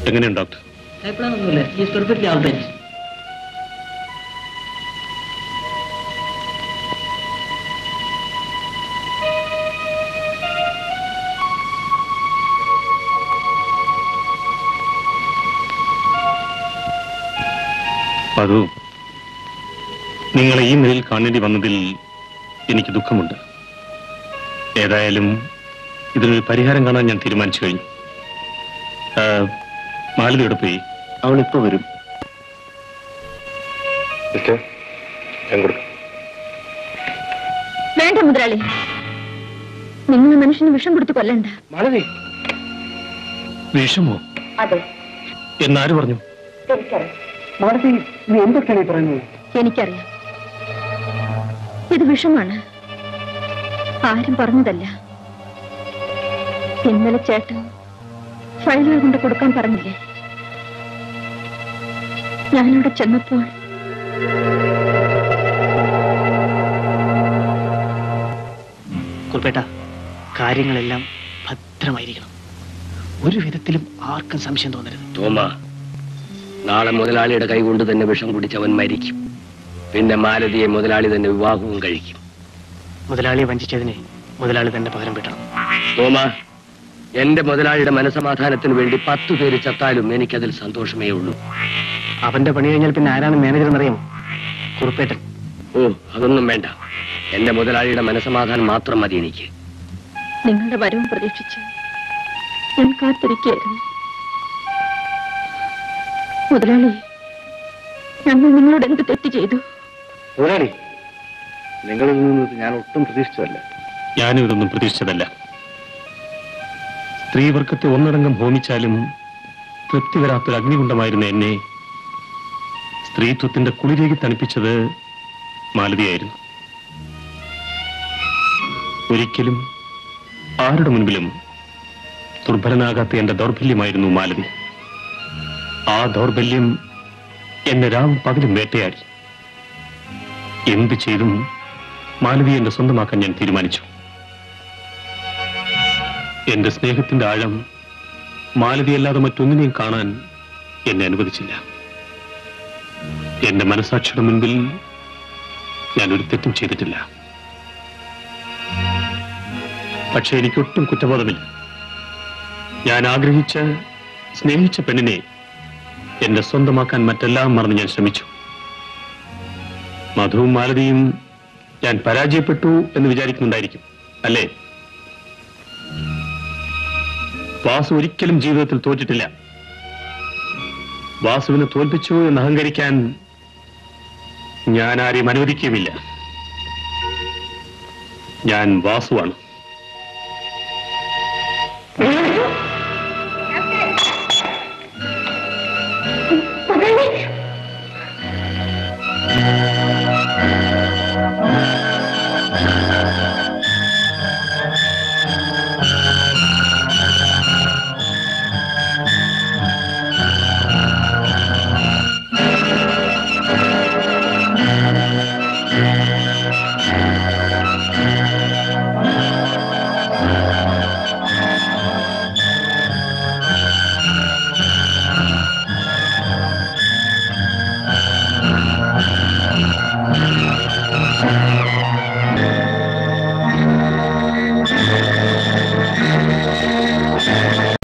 എങ്ങനെയുണ്ട് ഡോക്ടർ ഭയപ്പെടാനൊന്നുമില്ല is perfectly all right Madhu നിങ്ങളെ ഈ നിലയിൽ കാണേണ്ടി വന്നതിൽ എനിക്ക് ദുഃഖമുണ്ട് ഏതായാലും ഇതിനൊരു പരിഹാരം കാണാൻ ഞാൻ തീരുമാനിച്ചു കഴിഞ്ഞു ആ, മാലതിയോടെ പോയി അവൾ ഇപ്പൊ വരും വേണ്ട മുതലാളി നിങ്ങൾ മനുഷ്യന് വിഷം കൊടുത്ത് കൊല്ലണ്ട മാളവി വിഷമോ അതെ എന്നാര് പറഞ്ഞു എനിക്കറിയാം മാളവി നീ എന്തൊക്കെയാണ് ഈ പറയുന്നത് എനിക്കറിയാം ഇത് വിഷമാണ് ആരും പറഞ്ഞതല്ല ഇന്നലെ ചേട്ടൻ ഫയലുകൾ കൊണ്ട് കൊടുക്കാൻ പറഞ്ഞില്ലേ ഞാനിവിടെ ചെന്നപ്പോൾ കുറുപ്പേട്ട കാര്യങ്ങളെല്ലാം ഭദ്രമായിരിക്കണം ഒരു വിധത്തിലും ആർക്കും സംശയം തോന്നരുത് തോമ നാളെ മുതലാളിയുടെ കൈകൊണ്ട് തന്നെ വിഷം കുടിച്ചവൻ മരിക്കും പിന്നെ മാലതിയെ മുതലാളി തന്നെ വിവാഹവും കഴിക്കും മുതലാളിയെ വഞ്ചിച്ചതിന് മുതലാളി തന്നെ പകരം വീട്ടണം തോമ എന്റെ മുതലാളിയുടെ മനസമാധാനത്തിന് വേണ്ടി പത്തു പേര് ചത്താലും എനിക്കതിൽ സന്തോഷമേ ഉള്ളൂ അവന്റെ പണി കഴിഞ്ഞാൽ പിന്നെ ആരാണ് മാനേജർ എന്നറിയാമോ കുറുപ്പേട്ടൻ ഓ അതൊന്നും വേണ്ട എന്റെ മുതലാളിയുടെ മനസമാധാനം മാത്രം മതി എനിക്ക് നിങ്ങളുടെ വരവും പ്രതീക്ഷിച്ച് ഞാൻ കാത്തിരിക്കുകയായിരുന്നു മുതലാളി ഞങ്ങൾ നിങ്ങളോട് എന്ത് തെറ്റ് ചെയ്തു മുതലാളി നിങ്ങളിൽ നിന്ന് ഞാൻ ഒട്ടും പ്രതീക്ഷിച്ചതല്ല ഞാനും ഇതൊന്നും പ്രതീക്ഷിച്ചതല്ല സ്ത്രീവർഗത്തെ ഒന്നടങ്കം ഹോമിച്ചാലും തൃപ്തി വരാത്തൊരു അഗ്നികുണ്ഡമായിരുന്ന എന്നെ സ്ത്രീത്വത്തിന്റെ കുളിരേക്ക് തണുപ്പിച്ചത് മാലതിയായിരുന്നു ഒരിക്കലും ആരുടെ മുൻപിലും ദുർബലനാകാത്ത എന്റെ ദൗർബല്യമായിരുന്നു മാലതി ആ ദൗർബല്യം എന്നെ രാവും പകലും വേട്ടയാടി എന്തു ചെയ്തും മാലതി എന്റെ സ്വന്തമാക്കാൻ ഞാൻ തീരുമാനിച്ചു എന്റെ സ്നേഹത്തിന്റെ ആഴം മാലതിയല്ലാതെ മറ്റൊന്നിനെയും കാണാൻ എന്നെ അനുവദിച്ചില്ല എന്റെ മനസാക്ഷിയുടെ മുൻപിൽ ഞാൻ ഒരു തെറ്റും ചെയ്തിട്ടില്ല പക്ഷെ എനിക്കൊട്ടും കുറ്റബോധമില്ല ഞാൻ ആഗ്രഹിച്ച സ്നേഹിച്ച പെണ്ണിനെ എന്റെ സ്വന്തമാക്കാൻ മറ്റെല്ലാം മറന്ന് ഞാൻ ശ്രമിച്ചു മധുവും മാലതിയും ഞാൻ പരാജയപ്പെട്ടു എന്ന് വിചാരിക്കുന്നുണ്ടായിരിക്കും അല്ലേ വാസു ഒരിക്കലും ജീവിതത്തിൽ തോറ്റിട്ടില്ല വാസുവിനെ തോൽപ്പിച്ചു എന്ന് അഹങ്കരിക്കാൻ ഞാൻ ആരെയും അനുവദിക്കുകയുമില്ല ഞാൻ വാസുവാണ്